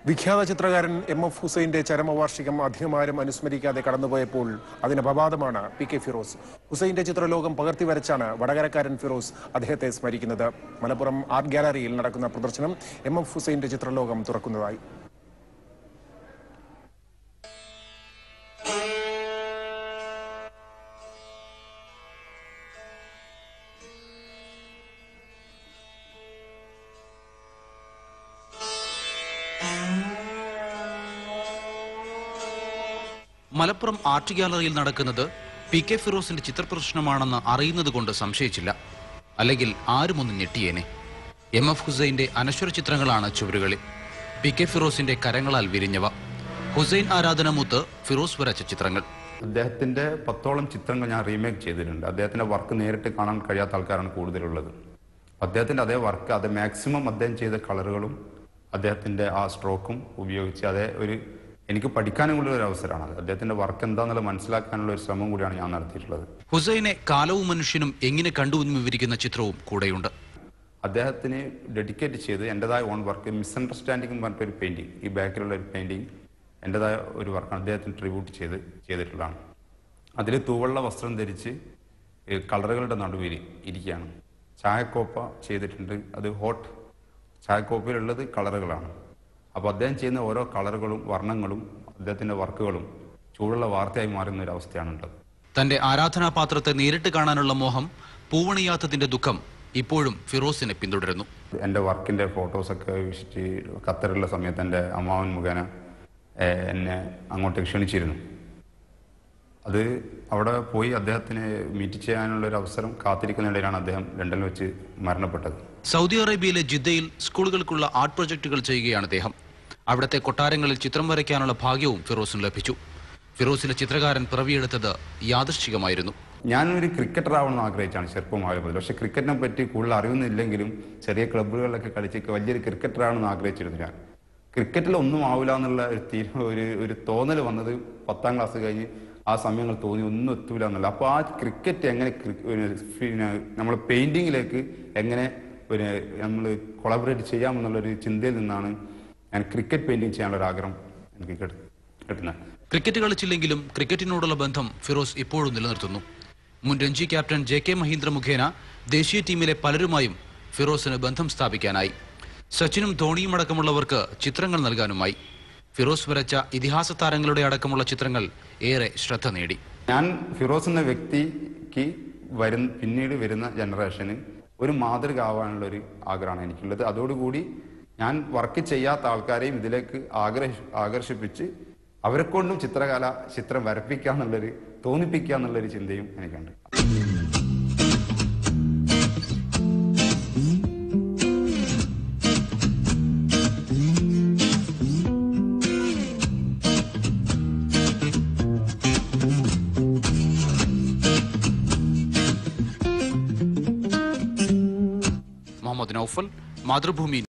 വിഖ്യാത ചിത്രകാരൻ M F ഹുസൈന്റെ ചരമവാർഷികം അധികമാരും അനുസ്മരിക്കാതെ കടന്നുപോയപ്പോൾ അതിന് അപവാദമാണ് പി കെ ഫിറോസ് ഹുസൈന്റെ ചിത്രലോകം പകർത്തിവരച്ചാണ് വടകരക്കാരൻ ഫിറോസ് അദ്ദേഹത്തെ സ്മരിക്കുന്നത് മലപ്പുറം ആർട്ട് ഗാലറിയിൽ നടക്കുന്ന പ്രദർശനം എം എഫ് ഹുസൈന്റെ ചിത്രലോകം തുറക്കുന്നതായി മലപ്പുറം ആർട്ട് ഗ്യാലറിയിൽ നടക്കുന്നത് പി കെ ഫിറോസിന്റെ ചിത്രപ്രദർശനമാണെന്ന് അറിയുന്നത് കൊണ്ട് സംശയിച്ചില്ല അല്ലെങ്കിൽ ആരും ഒന്ന് ഞെട്ടിയേനെ എം എഫ് ഹുസൈന്റെ അനശ്വര ചിത്രങ്ങളാണ് ചുവരുകളിൽ പി കെ ഫിറോസിന്റെ കരങ്ങളാൽ വിരിഞ്ഞവ ഹുസൈൻ ആരാധനമൂത്ത് ഫിറോസ് വരച്ച ചിത്രങ്ങൾ അദ്ദേഹത്തിന്റെ പത്തോളം ചിത്രങ്ങൾ ഞാൻ റീമേക്ക് ചെയ്തിട്ടുണ്ട് അദ്ദേഹത്തിന്റെ വർക്ക് നേരിട്ട് കാണാൻ കഴിയാത്ത ആൾക്കാരാണ് കൂടുതലുള്ളത് അദ്ദേഹത്തിന്റെ അതേ വർക്ക് അത് മാക്സിമം അദ്ദേഹം ചെയ്ത കളറുകളും അദ്ദേഹത്തിന്റെ ആ സ്ട്രോക്കും ഉപയോഗിച്ച് അതേ ഒരു എനിക്ക് പഠിക്കാനും ഒരു അവസരമാണ് അത് അദ്ദേഹത്തിന്റെ വർക്ക് എന്താണെന്നുള്ളത് മനസ്സിലാക്കാനുള്ള ഒരു ശ്രമം കൂടിയാണ് ഞാൻ നടത്തിയിട്ടുള്ളത് ഹുസൈനെ കാലവും മനുഷ്യനും എങ്ങനെ കണ്ടു എന്ന് വിവരിക്കുന്ന ചിത്രവും കൂടെയുണ്ട് അദ്ദേഹത്തിന് ഡെഡിക്കേറ്റ് ചെയ്ത് എൻ്റെതായ ഓൺ വർക്ക് മിസ്അണ്ടർസ്റ്റാൻഡിംഗ് എന്ന് പറഞ്ഞിട്ട് ഒരു പെയിന്റിങ് ഈ ബാക്കിലുള്ള ഒരു പെയിന്റിങ് എൻ്റെതായ ഒരു വർക്കാണ് അദ്ദേഹത്തിന് ട്രിബ്യൂട്ട് ചെയ്ത് ചെയ്തിട്ടുള്ളതാണ് അതിൽ തൂവള്ള വസ്ത്രം ധരിച്ച് ഈ കളറുകളുടെ നടുവിൽ ഇരിക്കുകയാണ് ചായക്കോപ്പ ചെയ്തിട്ടുണ്ട് അത് ഹോട്ട് ചായക്കോപ്പയിലുള്ളത് കളറുകളാണ് അപ്പോൾ അദ്ദേഹം ചെയ്യുന്ന ഓരോ കളറുകളും വർണ്ണങ്ങളും അദ്ദേഹത്തിൻ്റെ വർക്കുകളും ചൂടുള്ള വാർത്തയായി മാറുന്ന ഒരു അവസ്ഥയാണുള്ളത് തന്റെ ആരാധനാപാത്രത്തെ നേരിട്ട് കാണാനുള്ള മോഹം പൂവണിയാത്തതിന്റെ ദുഃഖം ഇപ്പോഴും ഫിറോസിനെ പിന്തുടരുന്നു എൻ്റെ വർക്കിൻ്റെ ഫോട്ടോസൊക്കെ വിസിറ്റ് ഖത്തറിലുള്ള സമയത്ത് എൻ്റെ അമ്മാവൻ മുഖേന ഏഹ്, എന്നെ അങ്ങോട്ട് ക്ഷണിച്ചിരുന്നു അത് അവിടെ പോയി അദ്ദേഹത്തിന് മീറ്റ് ചെയ്യാനുള്ള ഒരു അവസരം കാത്തിരിക്കുന്നതിനിടയിലാണ് അദ്ദേഹം ലണ്ടനിൽ വെച്ച് മരണപ്പെട്ടത് സൗദി അറേബ്യയിലെ ജിദ്ദയിൽ സ്കൂളുകൾക്കുള്ള ആർട്ട് പ്രൊജക്ടുകൾ ചെയ്യുകയാണ് അദ്ദേഹം അവിടുത്തെ കൊട്ടാരങ്ങളിൽ ചിത്രം വരയ്ക്കാനുള്ള ഭാഗ്യവും ഫിറോസിന് ലഭിച്ചു ഫിറോസിലെ ചിത്രകാരൻ പിറവിയെടുത്തത് യാദൃശ്ചികമായിരുന്നു ഞാനൊരു ക്രിക്കറ്റർ ആവണമെന്ന് ആഗ്രഹിച്ചാണ് ചെറുപ്പമായ മുതൽ പക്ഷെ ക്രിക്കറ്റിനെ പറ്റി കൂടുതൽ അറിയുന്നില്ലെങ്കിലും ചെറിയ ക്ലബ്ബുകളിലൊക്കെ കളിച്ച് വലിയൊരു ക്രിക്കറ്റർ ആവണമെന്ന് ആഗ്രഹിച്ചിരുന്നു ഞാൻ ക്രിക്കറ്റിൽ ഒന്നും ആവില്ല എന്നുള്ള ഒരു തീരു ഒരു ഒരു തോന്നൽ വന്നത് പത്താം ക്ലാസ് കഴിഞ്ഞ് ആ സമയങ്ങൾ തോന്നി ഒന്നും എത്തൂല എന്നുള്ള അപ്പോൾ ആ ക്രിക്കറ്റ് എങ്ങനെ ക്രി- ഒരു പിന്നെ നമ്മൾ പെയിന്റിങ്ങിലേക്ക് എങ്ങനെ പിന്നെ നമ്മൾ കൊളാബറേറ്റ് ചെയ്യാമെന്നുള്ളൊരു ചിന്തയിൽ നിന്നാണ് ഞാൻ ക്രിക്കറ്റ് പെയിന്റിങ് ചെയ്യാനുള്ള ഒരു ആഗ്രഹം എനിക്ക് കിട്ട- കിട്ടുന്നത് ക്രിക്കറ്റ് കളിച്ചില്ലെങ്കിലും ക്രിക്കറ്റിനോടുള്ള ബന്ധം ഫിറോസ് ഇപ്പോഴും നിലനിർത്തുന്നു മുൻ Ranji captain J K Mahindra മുഖേന ദേശീയ ടീമിലെ പലരുമായും ഫിറോസിന് ബന്ധം സ്ഥാപിക്കാനായി സച്ചിനും ധോണിയും അടക്കമുള്ളവർക്ക് ചിത്രങ്ങൾ നൽകാനുമായി ഫിറോസ് വരച്ച ഇതിഹാസ താരങ്ങളുടെ അടക്കമുള്ള ചിത്രങ്ങൾ ഏറെ ശ്രദ്ധ നേടി ഞാൻ ഫിറോസ് എന്ന വ്യക്തിക്ക് വരുന്ന പിന്നീട് വരുന്ന ജനറേഷന് ഒരു മാതൃക ആവാനുള്ള ഒരു ആഗ്രഹമാണ് എനിക്കുള്ളത് അതോടുകൂടി ഞാൻ വർക്ക് ചെയ്യാത്ത ആൾക്കാരെയും ഇതിലേക്ക് ആഗ്രഹ ആകർഷിപ്പിച്ച് അവരെ കൊണ്ടും ചിത്രകല ചിത്രം വരപ്പിക്കുക എന്നുള്ളൊരു തോന്നിപ്പിക്കുക എന്നുള്ളൊരു ചിന്തയും എനിക്കുണ്ട് മുഹമ്മദ് നൌഫൽ മാതൃഭൂമി